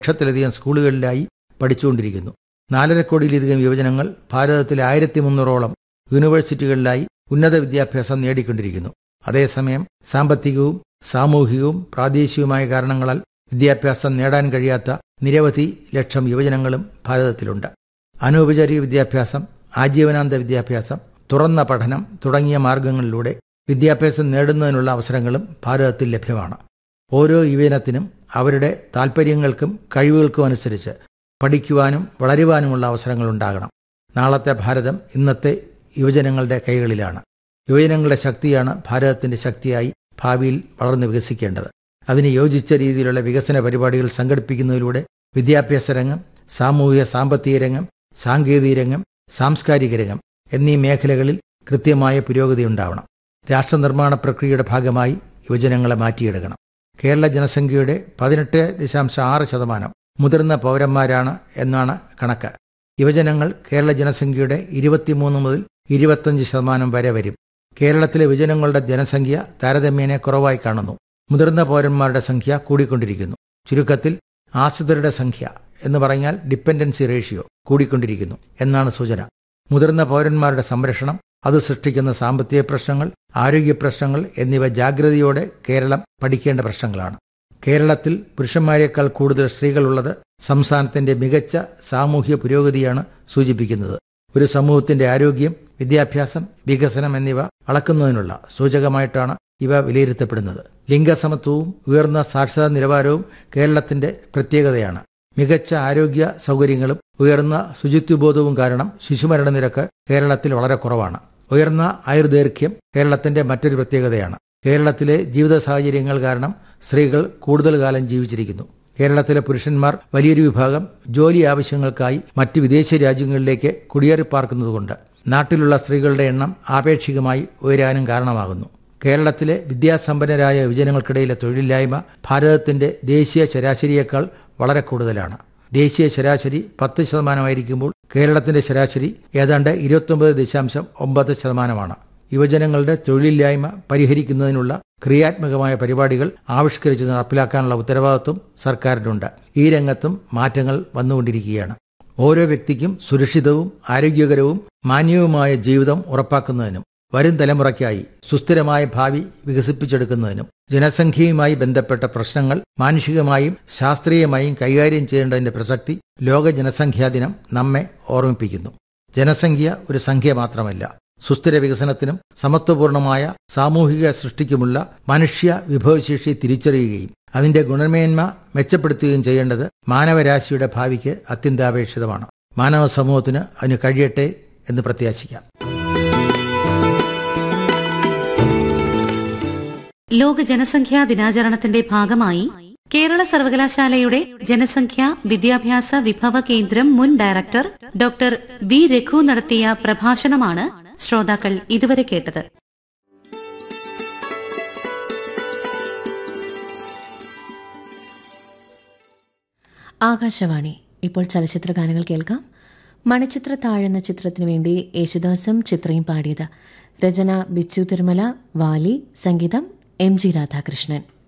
ലക്ഷത്തിലധികം സ്കൂളുകളിലായി പഠിച്ചുകൊണ്ടിരിക്കുന്നു നാലര കോടിയിലധികം യുവജനങ്ങൾ ഭാരതത്തിലെ ആയിരത്തി മുന്നൂറോളം യൂണിവേഴ്സിറ്റികളിലായി ഉന്നത വിദ്യാഭ്യാസം നേടിക്കൊണ്ടിരിക്കുന്നു അതേസമയം സാമ്പത്തികവും സാമൂഹികവും പ്രാദേശികവുമായ കാരണങ്ങളാൽ വിദ്യാഭ്യാസം നേടാൻ കഴിയാത്ത നിരവധി ലക്ഷം യുവജനങ്ങളും ഭാരതത്തിലുണ്ട് അനൗപചാരിക വിദ്യാഭ്യാസം ആജീവനാന്ത വിദ്യാഭ്യാസം തുറന്ന പഠനം തുടങ്ങിയ മാർഗങ്ങളിലൂടെ വിദ്യാഭ്യാസം നേടുന്നതിനുള്ള അവസരങ്ങളും ഭാരതത്തിൽ ലഭ്യമാണ് ഓരോ യുവജനത്തിനും അവരുടെ താൽപ്പര്യങ്ങൾക്കും കഴിവുകൾക്കും അനുസരിച്ച് പഠിക്കുവാനും വളരുവാനുമുള്ള അവസരങ്ങൾ ഉണ്ടാകണം നാളത്തെ ഭാരതം ഇന്നത്തെ യുവജനങ്ങളുടെ കൈകളിലാണ് യുവജനങ്ങളുടെ ശക്തിയാണ് ഭാരതത്തിന്റെ ശക്തിയായി ഭാവിയിൽ വളർന്നു വികസിക്കേണ്ടത് അതിന് യോജിച്ച രീതിയിലുള്ള വികസന പരിപാടികൾ സംഘടിപ്പിക്കുന്നതിലൂടെ വിദ്യാഭ്യാസ രംഗം സാമൂഹിക സാമ്പത്തിക രംഗം സാങ്കേതിക രംഗം സാംസ്കാരിക രംഗം എന്നീ മേഖലകളിൽ കൃത്യമായ പുരോഗതി ഉണ്ടാവണം രാഷ്ട്രനിർമ്മാണ പ്രക്രിയയുടെ ഭാഗമായി യുവജനങ്ങളെ മാറ്റിയെടുക്കണം കേരള ജനസംഖ്യയുടെ പതിനെട്ട് ദശാംശം ആറ് ശതമാനം മുതിർന്ന പൗരന്മാരാണ് എന്നാണ് കണക്ക് യുവജനങ്ങൾ കേരള ജനസംഖ്യയുടെ ഇരുപത്തിമൂന്ന് മുതൽ ഇരുപത്തഞ്ച് ശതമാനം വരെ വരും കേരളത്തിലെ യുവജനങ്ങളുടെ ജനസംഖ്യ താരതമ്യേന കുറവായി കാണുന്നു മുതിർന്ന പൗരന്മാരുടെ സംഖ്യ കൂടിക്കൊണ്ടിരിക്കുന്നു ചുരുക്കത്തിൽ ആശ്രിതരുടെ സംഖ്യ എന്ന് പറഞ്ഞാൽ ഡിപ്പെൻഡൻസി റേഷ്യോ കൂടിക്കൊണ്ടിരിക്കുന്നു എന്നാണ് സൂചന മുതിർന്ന പൗരന്മാരുടെ സംരക്ഷണം അത് സൃഷ്ടിക്കുന്ന സാമ്പത്തിക പ്രശ്നങ്ങൾ ആരോഗ്യ പ്രശ്നങ്ങൾ എന്നിവ ജാഗ്രതയോടെ കേരളം പഠിക്കേണ്ട പ്രശ്നങ്ങളാണ് കേരളത്തിൽ പുരുഷന്മാരെക്കാൾ കൂടുതൽ സ്ത്രീകളുള്ളത് സംസ്ഥാനത്തിന്റെ മികച്ച സാമൂഹ്യ പുരോഗതിയാണ് സൂചിപ്പിക്കുന്നത് ഒരു സമൂഹത്തിന്റെ ആരോഗ്യം വിദ്യാഭ്യാസം വികസനം എന്നിവ അളക്കുന്നതിനുള്ള സൂചകമായിട്ടാണ് ഇവ വിലയിരുത്തപ്പെടുന്നത് ലിംഗസമത്വവും ഉയർന്ന സാക്ഷരതാ നിലവാരവും കേരളത്തിന്റെ പ്രത്യേകതയാണ് മികച്ച ആരോഗ്യ സൗകര്യങ്ങളും ഉയർന്ന ശുചിത്വബോധവും കാരണം ശിശുമരണ നിരക്ക് കേരളത്തിൽ വളരെ കുറവാണ് ഉയർന്ന ആയുർദൈർഘ്യം കേരളത്തിന്റെ മറ്റൊരു പ്രത്യേകതയാണ് കേരളത്തിലെ ജീവിത സാഹചര്യങ്ങൾ കാരണം സ്ത്രീകൾ കൂടുതൽ കാലം ജീവിച്ചിരിക്കുന്നു കേരളത്തിലെ പുരുഷന്മാർ വലിയൊരു വിഭാഗം ജോലി ആവശ്യങ്ങൾക്കായി മറ്റ് വിദേശ രാജ്യങ്ങളിലേക്ക് കുടിയേറി പാർക്കുന്നതുകൊണ്ട് നാട്ടിലുള്ള സ്ത്രീകളുടെ എണ്ണം ആപേക്ഷികമായി ഉയരാനും കാരണമാകുന്നു കേരളത്തിലെ വിദ്യാസമ്പന്നരായ യുവജനങ്ങൾക്കിടയിലെ തൊഴിലില്ലായ്മ ഭാരതത്തിന്റെ ദേശീയ ശരാശരിയേക്കാൾ വളരെ കൂടുതലാണ് ദേശീയ ശരാശരി പത്ത് ശതമാനമായിരിക്കുമ്പോൾ കേരളത്തിന്റെ ശരാശരി ഏതാണ്ട് ഇരുപത്തൊമ്പത് ദശാംശം ഒമ്പത് ശതമാനമാണ് യുവജനങ്ങളുടെ തൊഴിലില്ലായ്മ പരിഹരിക്കുന്നതിനുള്ള ക്രിയാത്മകമായ പരിപാടികൾ ആവിഷ്കരിച്ച് നടപ്പിലാക്കാനുള്ള ഉത്തരവാദിത്വം സർക്കാരിനുണ്ട് ഈ രംഗത്തും മാറ്റങ്ങൾ വന്നുകൊണ്ടിരിക്കുകയാണ് ഓരോ വ്യക്തിക്കും സുരക്ഷിതവും ആരോഗ്യകരവും മാന്യവുമായ ജീവിതം ഉറപ്പാക്കുന്നതിനും വരും തലമുറയ്ക്കായി സുസ്ഥിരമായ ഭാവി വികസിപ്പിച്ചെടുക്കുന്നതിനും ജനസംഖ്യയുമായി ബന്ധപ്പെട്ട പ്രശ്നങ്ങൾ മാനുഷികമായും ശാസ്ത്രീയമായും കൈകാര്യം ചെയ്യേണ്ടതിന്റെ പ്രസക്തി ലോക ജനസംഖ്യാ ദിനം നമ്മെ ഓർമ്മിപ്പിക്കുന്നു ജനസംഖ്യ ഒരു സംഖ്യ മാത്രമല്ല സുസ്ഥിര വികസനത്തിനും സമത്വപൂർണമായ സാമൂഹിക സൃഷ്ടിക്കുമുള്ള മനുഷ്യ വിഭവശേഷി തിരിച്ചറിയുകയും അതിന്റെ ഗുണമേന്മ മെച്ചപ്പെടുത്തുകയും ചെയ്യേണ്ടത് മാനവരാശിയുടെ ഭാവിക്ക് അത്യന്താപേക്ഷിതമാണ് മാനവ സമൂഹത്തിന് അതിന് കഴിയട്ടെ എന്ന് പ്രത്യാശിക്കാം ലോക ജനസംഖ്യാ ദിനാചരണത്തിന്റെ ഭാഗമായി കേരള സർവകലാശാലയുടെ ജനസംഖ്യ വിദ്യാഭ്യാസ വിഭവ കേന്ദ്രം മുൻ ഡയറക്ടർ ഡോക്ടർ വി രഘു നടത്തിയ പ്രഭാഷണമാണ് ശ്രോതാക്കൾ ഇതുവരെ കേട്ടത് ആകാശവാണി ഇപ്പോൾ ചലച്ചിത്ര ഗാനങ്ങൾ കേൾക്കാം മണിച്ചിത്ര താഴെന്ന ചിത്രത്തിനു വേണ്ടി യേശുദാസും ചിത്രയും പാടിയത് രചന ബിച്ചു തിരുമല വാലി സംഗീതം എം ജി രാധാകൃഷ്ണൻ